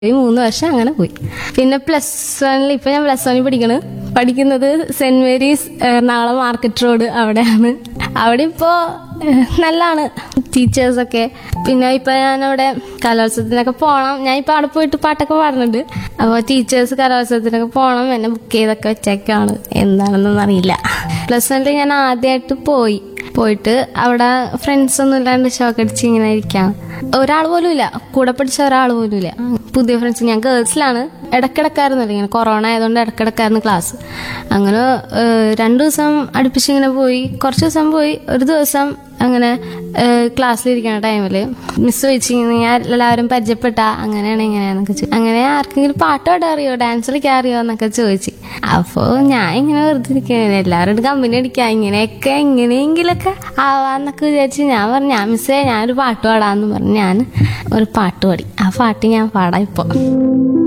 ഈ മൂന്ന് വർഷം അങ്ങനെ പോയി പിന്നെ പ്ലസ് വണ്ണിൽ ഇപ്പൊ ഞാൻ പ്ലസ് വണ്ണിൽ പഠിക്കണ് പഠിക്കുന്നത് Saint Mary's Ernakulam market road അവിടെയാണ് അവിടെ ഇപ്പോ ഏഹ്, നല്ലാണ് ടീച്ചേഴ്സൊക്കെ പിന്നെ ഇപ്പൊ ഞാൻ അവിടെ കലോത്സവത്തിനൊക്കെ പോകണം ഞാൻ ഇപ്പൊ അവിടെ പോയിട്ട് പാട്ടൊക്കെ പാടുന്നുണ്ട് അപ്പോൾ ടീച്ചേഴ്സ് കലോത്സവത്തിനൊക്കെ പോകണം എന്നെ ബുക്ക് ചെയ്തൊക്കെ വെച്ചേക്കാണ് എന്താണെന്നൊന്നും അറിയില്ല പ്ലസ് വണ്ണിൽ ഞാൻ ആദ്യമായിട്ട് പോയി പോയിട്ട് അവിടെ ഫ്രണ്ട്സ് ഒന്നും ഇല്ലാണ്ട് ഷോക്ക് അടിച്ച് ഇങ്ങനെ ഇരിക്കാം ഒരാൾ പോലും ഇല്ല കൂടെ പഠിച്ച ഒരാൾ പോലും ഇല്ല പുതിയ ഫ്രണ്ട്സ് ഞാൻ ഗേൾസിലാണ് ഇടക്കിടക്കായിരുന്നല്ലോ ഇങ്ങനെ കൊറോണ ആയതുകൊണ്ട് ഇടക്കിടക്കായിരുന്നു ക്ലാസ് അങ്ങനെ ഏഹ്, രണ്ടു ദിവസം അടുപ്പിച്ച് ഇങ്ങനെ പോയി കുറച്ച് ദിവസം പോയി ഒരു ദിവസം അങ്ങനെ ക്ലാസ്സിലിരിക്കുന്ന ടൈമിൽ മിസ് ചോദിച്ചിങ്ങനെ ഞാൻ എല്ലാവരും പരിചയപ്പെട്ട അങ്ങനെയാണ് ഇങ്ങനെയാന്നൊക്കെ ചോദിച്ചു അങ്ങനെ ആർക്കെങ്കിലും പാട്ട് പാടാൻ അറിയോ ഡാൻസ് കളിക്കാൻ അറിയോ എന്നൊക്കെ ചോദിച്ചു അപ്പോൾ ഞാൻ ഇങ്ങനെ വെറുതെ ഇരിക്കുകയാണ് എല്ലാവരോടും കമ്പനി അടിക്കാം ഇങ്ങനെയൊക്കെ എങ്ങനെയെങ്കിലൊക്കെ ആവാന്നൊക്കെ വിചാരിച്ച് ഞാൻ പറഞ്ഞു ഞാൻ മിസ്സേ ഞാനൊരു പാട്ട് പാടാന്ന് പറഞ്ഞു ഞാൻ ഒരു പാട്ട് പാടി ആ പാട്ട് ഞാൻ പാടാം ഇപ്പോൾ